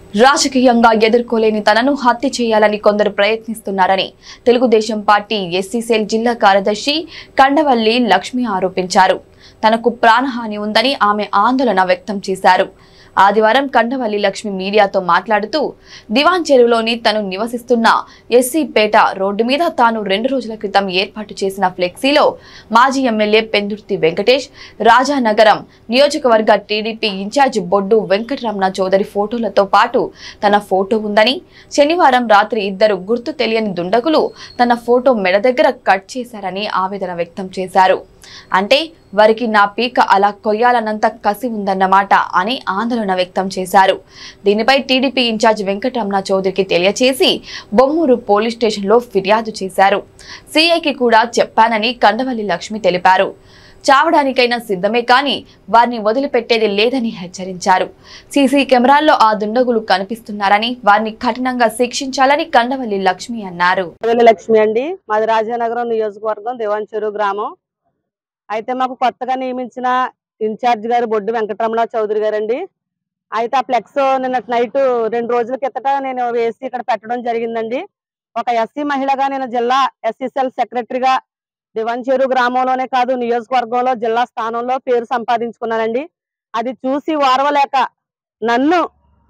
రాజకీయంగా ఎదుర్కోలేని తనను హత్య చేయాలని కొందరు ప్రయత్నిస్తున్నారని తెలుగుదేశం పార్టీ ఎస్సీ సెల్ జిల్లా కార్యదర్శి కండవల్లి లక్ష్మి ఆరోపించారు తనకు ప్రాణహాని ఉందని ఆమె ఆందోళన వ్యక్తం చేశారు ఆదివారం కండవల్లి లక్ష్మి మీడియాతో మాట్లాడుతూ దివాన్ చెరువులోని తను నివసిస్తున్న ఎస్సీ పేట రోడ్డు మీద తాను రెండు రోజుల క్రితం ఏర్పాటు చేసిన ఫ్లెక్సీలో మాజీ ఎమ్మెల్యే పెందుర్తి వెంకటేష్ రాజానగరం నియోజకవర్గ టీడీపీ ఇన్ఛార్జ్ బొడ్డు వెంకటరమణ చౌదరి ఫోటోలతో పాటు తన ఫోటో ఉందని శనివారం రాత్రి ఇద్దరు గుర్తు తెలియని దుండగులు తన ఫోటో మెడ దగ్గర కట్ చేశారని ఆవేదన వ్యక్తం చేశారు అంటే వారికి నా పీక అలా కొయ్యాలన్నంత కసి ఉందన్నమాట అని ఆందోళన వ్యక్తం చేశారు దీనిపై టీడీపీ ఇన్ఛార్జ్ వెంకటరమణ చౌదరికి తెలియచేసి బొమ్మూరు పోలీస్ స్టేషన్లో ఫిర్యాదు చేశారు సీఐకి కూడా చెప్పానని కండవల్లి లక్ష్మి తెలిపారు చావడానికైనా సిద్ధమే కానీ వారిని వదిలిపెట్టేది లేదని హెచ్చరించారు సీసీ కెమెరాల్లో ఆ దుండగులు కనిపిస్తున్నారని వారిని కఠినంగా శిక్షించాలని కండవల్లి లక్ష్మి అన్నారు వెల్లి లక్ష్మి అండి మాది రాజానగరం నియోజకవర్గం దేవాంచెరు గ్రామం అయితే మాకు కొత్తగా నియమించిన ఇన్ఛార్జ్ గారు బొడ్డు వెంకటరమణ చౌదరి గారండి అయితే ఆ ఫ్లెక్స్ నిన్న నైట్ రెండు రోజుల కిందట నేను వేసి ఇక్కడ పెట్టడం జరిగిందండి ఒక ఎస్సీ మహిళగా నేను జిల్లా ఎస్సీసెల్ సెక్రటరీగా దివంచేరు గ్రామంలోనే కాదు నియోజకవర్గంలో జిల్లా స్థానంలో పేరు సంపాదించుకున్నానండి అది చూసి వారవలేక నన్ను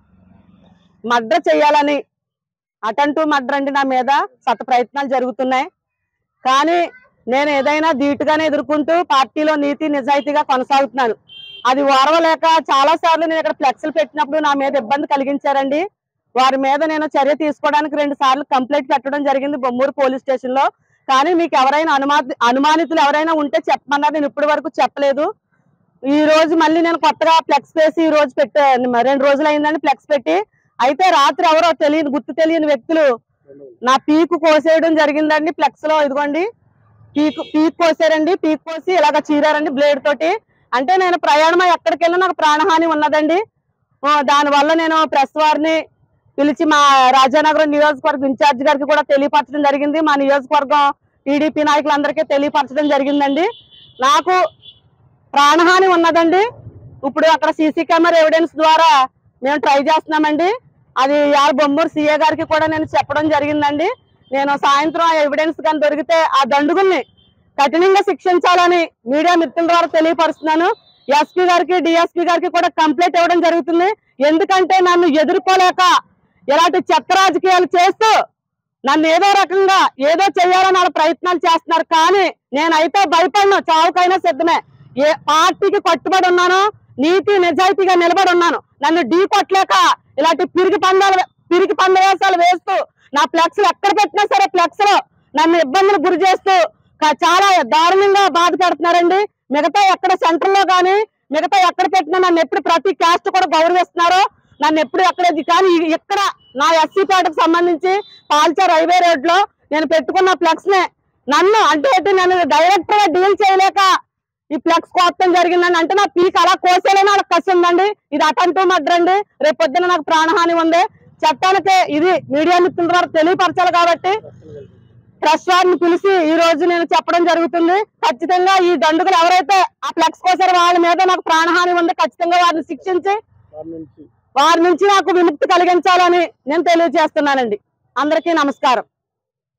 మర్డర్ చేయాలని అటంటూ మర్డర్ అండి నా మీద శత ప్రయత్నాలు జరుగుతున్నాయి కానీ నేను ఏదైనా ధీటుగానే ఎదుర్కొంటూ పార్టీలో నీతి నిజాయితీగా కొనసాగుతున్నాను అది ఓర్వలేక చాలా సార్లు నేను ఇక్కడ ఫ్లెక్స్లు పెట్టినప్పుడు నా మీద ఇబ్బంది కలిగించారండి వారి మీద నేను చర్య తీసుకోవడానికి రెండు సార్లు కంప్లైంట్ పెట్టడం జరిగింది బొమ్మూరు పోలీస్ స్టేషన్ లో కానీ మీకు ఎవరైనా అనుమా అనుమానితులు ఎవరైనా ఉంటే చెప్పమన్నారు నేను ఇప్పటి వరకు చెప్పలేదు ఈ రోజు మళ్ళీ నేను కొత్తగా ఫ్లెక్స్ వేసి ఈ రోజు పెట్టే రెండు రోజులు అయిందండి ఫ్లెక్స్ పెట్టి అయితే రాత్రి ఎవరో తెలియని గుర్తు తెలియని వ్యక్తులు నా పీకు కోసేయడం జరిగిందండి ఫ్లెక్స్ లో ఇదిగోండి పీక్ పీక్ కోసారండి పీక్ కోసి ఇలాగ చీరారండి బ్లేడ్ తోటి అంటే నేను ప్రయాణం ఎక్కడికి వెళ్ళినా నాకు ప్రాణహాని ఉన్నదండి ఆ, దానివల్ల నేను ప్రెస్ వారిని పిలిచి మా రాజానగరం నియోజకవర్గం ఇన్ఛార్జ్ గారికి కూడా తెలియపరచడం జరిగింది మా నియోజకవర్గం టీడీపీ నాయకులందరికీ తెలియపరచడం జరిగిందండి నాకు ప్రాణహాని ఉన్నదండి ఇప్పుడు అక్కడ సీసీ కెమెరా ఎవిడెన్స్ ద్వారా మేము ట్రై చేస్తున్నామండి అది యార్ బొమ్మూరు సీఏ గారికి కూడా నేను చెప్పడం జరిగిందండి నేను సాయంత్రం ఆ ఎవిడెన్స్ కానీ దొరికితే ఆ దండుగుల్ని కఠినంగా శిక్షించాలని మీడియా మిత్రుల ద్వారా తెలియపరుస్తున్నాను ఎస్పీ గారికి డిఎస్పీ గారికి కూడా కంప్లైంట్ ఇవ్వడం జరుగుతుంది ఎందుకంటే నన్ను ఎదుర్కోలేక ఇలాంటి చెత్త రాజకీయాలు చేస్తూ నన్ను ఏదో రకంగా ఏదో చేయాలని వాళ్ళ ప్రయత్నాలు చేస్తున్నారు కానీ నేనైతే భయపడను చావుకైనా సిద్ధమే ఏ పార్టీకి కట్టుబడి ఉన్నాను నీతి నిజాయితీగా నిలబడి ఉన్నాను నన్ను ఢీ కొట్టలేక ఇలాంటి పిరికి పందాలు పిరికి పందవేశాలు వేస్తూ నా ఫ్లెక్స్ ఎక్కడ పెట్టినా సరే ఫ్లెక్స్ లో నన్ను ఇబ్బందులు గురి చేస్తూ క- చాలా దారుణంగా బాధ పెడుతున్నారండి మిగతా ఎక్కడ సెంటర్ లో కానీ మిగతా ఎక్కడ పెట్టినా నన్ను ఎప్పుడు ప్రతి క్యాస్ట్ కూడా గౌరవిస్తున్నారు నన్ను ఎప్పుడు ఎక్కడ కానీ ఇ- ఇక్కడ నా ఎస్సీ పేటకు సంబంధించి పాల్చా రైల్వే రోడ్ లో నేను పెట్టుకున్న ఫ్లెక్స్ నే నన్ను అంటే ఏంటి నన్ను డైరెక్టర్ గా డీల్ చేయలేక ఈ ఫ్లెక్స్ కోపం జరిగిందండి అంటే నా పీక్ అలా కోసేలేని వాళ్ళకి కసి ఉందండి ఇది అటంటూ మడ్రండి రేపు పొద్దున నాకు ప్రాణహాని ఉంది చట్టానికి ఇది మీడియా మిత్రుల ద్వారా తెలియపరచాలి కాబట్టి ప్రెస్ వారిని పిలిచి ఈ రోజు నేను చెప్పడం జరుగుతుంది ఖచ్చితంగా ఈ దండుగులు ఎవరైతే ఆ ఫ్లెక్స్ కోసారో వాళ్ళ మీద నాకు ప్రాణహాని ఉంది ఖచ్చితంగా వారిని శిక్షించి వారి నుంచి నాకు విముక్తి కలిగించాలని నేను తెలియజేస్తున్నానండి అందరికీ నమస్కారం